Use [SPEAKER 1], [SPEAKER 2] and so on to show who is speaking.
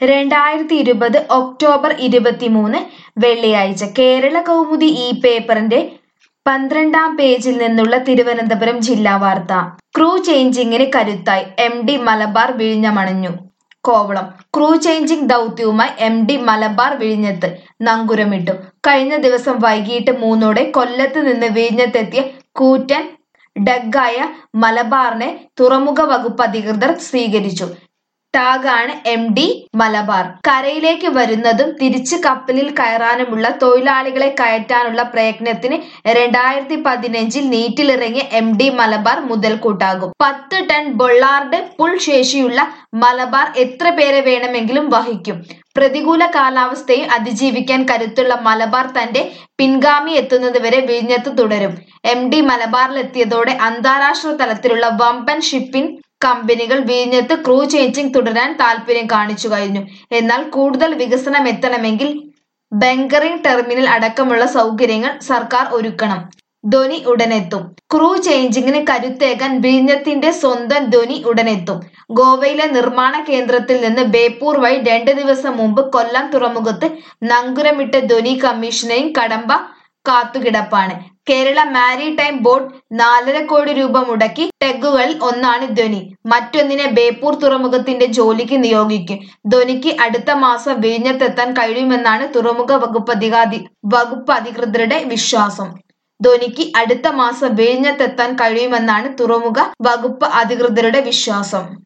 [SPEAKER 1] രണ്ടായിരത്തി ഇരുപത് ഒക്ടോബർ ഇരുപത്തിമൂന്ന് വെള്ളിയാഴ്ച കേരള കൗമുദി ഈ പേപ്പറിന്റെ പന്ത്രണ്ടാം പേജിൽ നിന്നുള്ള തിരുവനന്തപുരം ജില്ലാ വാർത്ത ക്രൂ ചേഞ്ചിങ്ങിന് കരുത്തായി എം ഡി മലബാർ വിഴിഞ്ഞമണഞ്ഞു കോവളം ക്രൂ ചേഞ്ചിങ് ദൗത്യവുമായി എം ഡി മലബാർ വിഴിഞ്ഞത്ത് നങ്കുരമിട്ടു കഴിഞ്ഞ ദിവസം വൈകിട്ട് മൂന്നോടെ കൊല്ലത്ത് നിന്ന് വിഴിഞ്ഞത്തെത്തിയ കൂറ്റൻ ഡഗ്ഗായ മലബാറിനെ തുറമുഖ വകുപ്പ് അധികൃതർ സ്വീകരിച്ചു ടാഗാണ് എം ഡി മലബാർ കരയിലേക്ക് വരുന്നതും തിരിച്ച് കപ്പലിൽ കയറാനുമുള്ള തൊഴിലാളികളെ കയറ്റാനുള്ള പ്രയത്നത്തിന് രണ്ടായിരത്തി പതിനഞ്ചിൽ നീറ്റിലിറങ്ങിയ എം ഡി മലബാർ മുതൽക്കൂട്ടാകും പത്ത് ടൺ ബൊള്ളാർഡ് പുൾ ശേഷിയുള്ള മലബാർ എത്ര പേരെ വേണമെങ്കിലും വഹിക്കും പ്രതികൂല കാലാവസ്ഥയെ അതിജീവിക്കാൻ കരുത്തുള്ള മലബാർ തന്റെ പിൻഗാമി എത്തുന്നതുവരെ വിഴിഞ്ഞത്ത് തുടരും എം ഡി മലബാറിലെത്തിയതോടെ അന്താരാഷ്ട്ര തലത്തിലുള്ള വമ്പൻ ഷിപ്പിംഗ് കമ്പനികൾ വിഴിഞ്ഞത്ത് ക്രൂ ചേഞ്ചിങ് തുടരാൻ താൽപര്യം കാണിച്ചു കഴിഞ്ഞു എന്നാൽ കൂടുതൽ വികസനം എത്തണമെങ്കിൽ ബങ്കറിംഗ് ടെർമിനൽ അടക്കമുള്ള സൗകര്യങ്ങൾ സർക്കാർ ഒരുക്കണം ധ്വനി ഉടനെത്തും ക്രൂ ചേഞ്ചിങ്ങിന് കരുത്തേകാൻ വിഴിഞ്ഞത്തിന്റെ സ്വന്തം ധ്വനി ഉടനെത്തും ഗോവയിലെ നിർമ്മാണ കേന്ദ്രത്തിൽ നിന്ന് ബേപ്പൂർ വഴി രണ്ട് ദിവസം മുമ്പ് കൊല്ലം തുറമുഖത്ത് നങ്കുരമിട്ട ധ്വനി കമ്മീഷനെയും കടമ്പ കാത്തുകിടപ്പാണ് കേരള മാരിടൈം ബോർഡ് നാലര കോടി രൂപ മുടക്കി ടെഗുകളിൽ ഒന്നാണ് ധ്വനി മറ്റൊന്നിനെ ബേപ്പൂർ തുറമുഖത്തിന്റെ ജോലിക്ക് നിയോഗിക്കും ധ്വനിക്ക് അടുത്ത മാസം വിഴിഞ്ഞത്തെത്താൻ കഴിയുമെന്നാണ് തുറമുഖ വകുപ്പ് അധികാരി വകുപ്പ് അധികൃതരുടെ വിശ്വാസം ധ്വനിക്ക് അടുത്ത മാസം വിഴിഞ്ഞത്തെത്താൻ കഴിയുമെന്നാണ് തുറമുഖ വകുപ്പ് അധികൃതരുടെ വിശ്വാസം